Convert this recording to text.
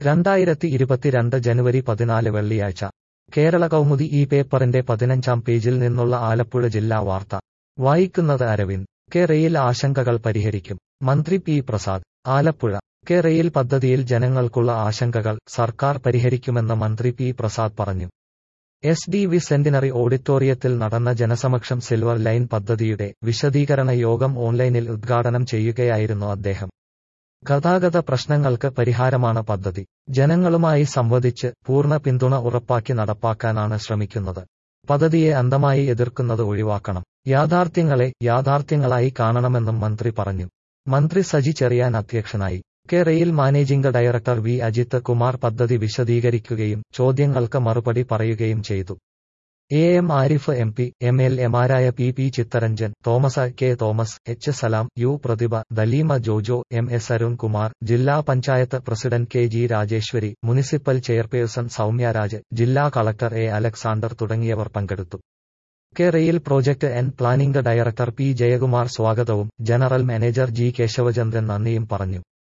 രണ്ടായിരത്തി ഇരുപത്തിരണ്ട് ജനുവരി പതിനാല് വെള്ളിയാഴ്ച കേരള കൗമുദി ഈ പേപ്പറിന്റെ പതിനഞ്ചാം പേജിൽ നിന്നുള്ള ആലപ്പുഴ ജില്ലാ വാർത്ത വായിക്കുന്നത് അരവിന്ദ് കെ റെയിൽ ആശങ്കകൾ പരിഹരിക്കും മന്ത്രി P Prasad Alappuzha K rail പദ്ധതിയിൽ ജനങ്ങൾക്കുള്ള ആശങ്കകൾ സർക്കാർ പരിഹരിക്കുമെന്ന് മന്ത്രി പി പ്രസാദ് പറഞ്ഞു എസ് ഡി വി സെന്റിനറി ഓഡിറ്റോറിയത്തിൽ നടന്ന ജനസമക്ഷം സിൽവർ ലൈൻ പദ്ധതിയുടെ വിശദീകരണ യോഗം ഓൺലൈനിൽ ഉദ്ഘാടനം ചെയ്യുകയായിരുന്നു അദ്ദേഹം ഗതാഗത പ്രശ്നങ്ങൾക്ക് പരിഹാരമാണ് പദ്ധതി ജനങ്ങളുമായി സംവദിച്ച് പൂർണ്ണ പിന്തുണ ഉറപ്പാക്കി നടപ്പാക്കാനാണ് ശ്രമിക്കുന്നത് പദ്ധതിയെ അന്ധമായി എതിർക്കുന്നത് ഒഴിവാക്കണം യാഥാർത്ഥ്യങ്ങളെ യാഥാർത്ഥ്യങ്ങളായി കാണണമെന്നും മന്ത്രി പറഞ്ഞു മന്ത്രി സജി ചെറിയാൻ അധ്യക്ഷനായി K rail managing director V Ajith Kumar പദ്ധതി വിശദീകരിക്കുകയും ചോദ്യങ്ങൾക്ക് മറുപടി പറയുകയും ചെയ്തു A M Arif M P M L എമാരായ P P Chitharanjan Thomas K Thomas H Salam U Prathibha Daleema Jojo M S Arunkumar ജില്ലാ panchayat president K G Rajeswari municipal chairperson Soumyaraj ജില്ലാ കളക്ടർ എ അലക്സാണ്ടർ തുടങ്ങിയവർ പങ്കെടുത്തു K rail project and planning director P Jayakumar സ്വാഗതവും ജനറൽ മാനേജർ ജി കേശവചന്ദ്രൻ നന്ദിയും പറഞ്ഞു